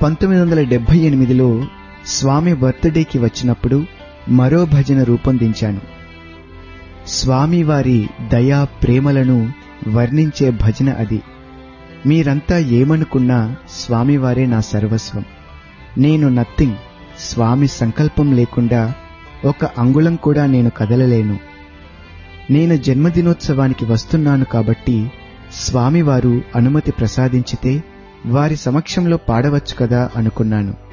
పంతొమ్మిది వందల డెబ్బై ఎనిమిదిలో స్వామి బర్త్డేకి వచ్చినప్పుడు మరో భజన రూపొందించాను స్వామివారి దయా ప్రేమలను వర్ణించే భజన అది మీరంతా ఏమనుకున్నా స్వామివారే నా సర్వస్వం నేను నథింగ్ స్వామి సంకల్పం లేకుండా ఒక అంగుళం కూడా నేను కదలలేను నేను జన్మదినోత్సవానికి వస్తున్నాను కాబట్టి స్వామివారు అనుమతి ప్రసాదించితే వారి సమక్షంలో పాడవచ్చు కదా అనుకున్నాను